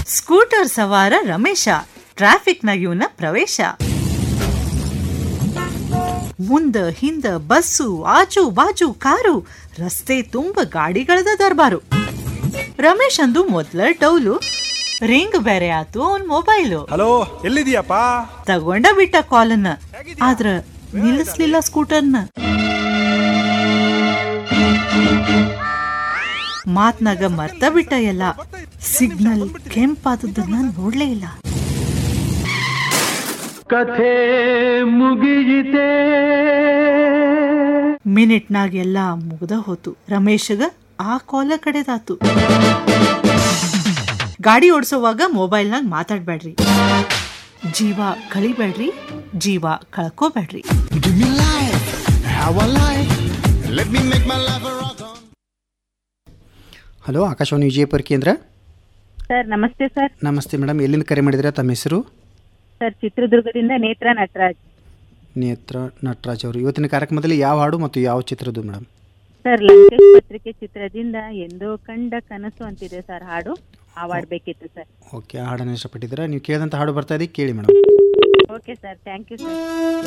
Scooter ಸವಾರ ರಮೇಶ ಟ್ರಾಫಿಕ್ನಾಗ ಇವನ ಪ್ರವೇಶ ಮುಂದ ಹಿಂದ ಬಸ್ಸು ಆಜು ಬಾಜು ಕಾರು ರಸ್ತೆ ತುಂಬ ಗಾಡಿಗಳದ ದರ್ಬಾರು ರಮೇಶ್ ಅಂದು ಮೊದ್ಲ ಡೌಲು ರಿಂಗ್ ಬೇರೆ ಆತು ಅವನ್ ಮೊಬೈಲು ಹಲೋ ಎಲ್ಲಿದೀಯಪ್ಪ ತಗೊಂಡ ಬಿಟ್ಟ ಕಾಲನ್ನ ಆದ್ರ ನಿಲ್ಲಿಸ್ಲಿಲ್ಲ ಸ್ಕೂಟರ್ನ ಮಾತ್ನಾಗ ಮರ್ತ ಬಿಟ್ಟ ಎಲ್ಲ ಸಿಗ್ನಲ್ ಕೆಂಪಾದದ್ದನ್ನ ನೋಡ್ಲೇ ಇಲ್ಲ ಕಥೆ ಮುಗಿಯಿತೆ ಮಿನಿಟ್ನಾಗ ಎಲ್ಲ ಮುಗ್ದ ಹೋತು ರಮೇಶಗ ಆ ಕಾಲ ಕಡೆದಾತು ಗಾಡಿ ಓಡಿಸೋವಾಗ ಮೊಬೈಲ್ನಾಗ ಮಾತಾಡ್ಬೇಡ್ರಿ ಜೀವ ಕಳಿಬೇಡ್ರಿ ಜೀವ ಕಳ್ಕೋಬೇಡ್ರಿ Give me life, how I like. Let me make my life a rock on. ಹಲೋ ಆಕಾಶವಾಣಿ ವಿಜಯಪುರ ಕೇಂದ್ರ ಸರ್ ನಮಸ್ತೆ ಸರ್ ನಮಸ್ತೆ ಮೇಡಮ್ ಎಲ್ಲಿಂದ ಕರೆ ಮಾಡಿದ್ರೆ ತಮ್ಮ ಹೆಸರು ಸರ್ ಚಿತ್ರದುರ್ಗದಿಂದ ನೇತ್ರ ನಟರಾಜ್ ನೇತ್ರ ನಟರಾಜ್ ಅವರು ಇವತ್ತಿನ ಕಾರ್ಯಕ್ರಮದಲ್ಲಿ ಯಾವ ಹಾಡು ಮತ್ತು ಯಾವ ಚಿತ್ರದ್ದು ಮೇಡಮ್ ಸರ್ ಲಂಕೇಶ್ ಪತ್ರಿಕೆ ಚಿತ್ರದಿಂದ ಎಂದೋ ಕಂಡ ಕನಸು ಅಂತಿದೆ ಸರ್ ಹಾಡು ಹಾವಾಡ್ಬೇಕಿತ್ತು ಸರ್ ಓಕೆ ಆ ಹಾಡನ್ನು ಇಷ್ಟಪಟ್ಟಿದ್ದೀರಾ ನೀವು ಕೇಳಿದಂಥ ಹಾಡು ಬರ್ತಾ ಇದೆ ಕೇಳಿ madam okay sir thank you sir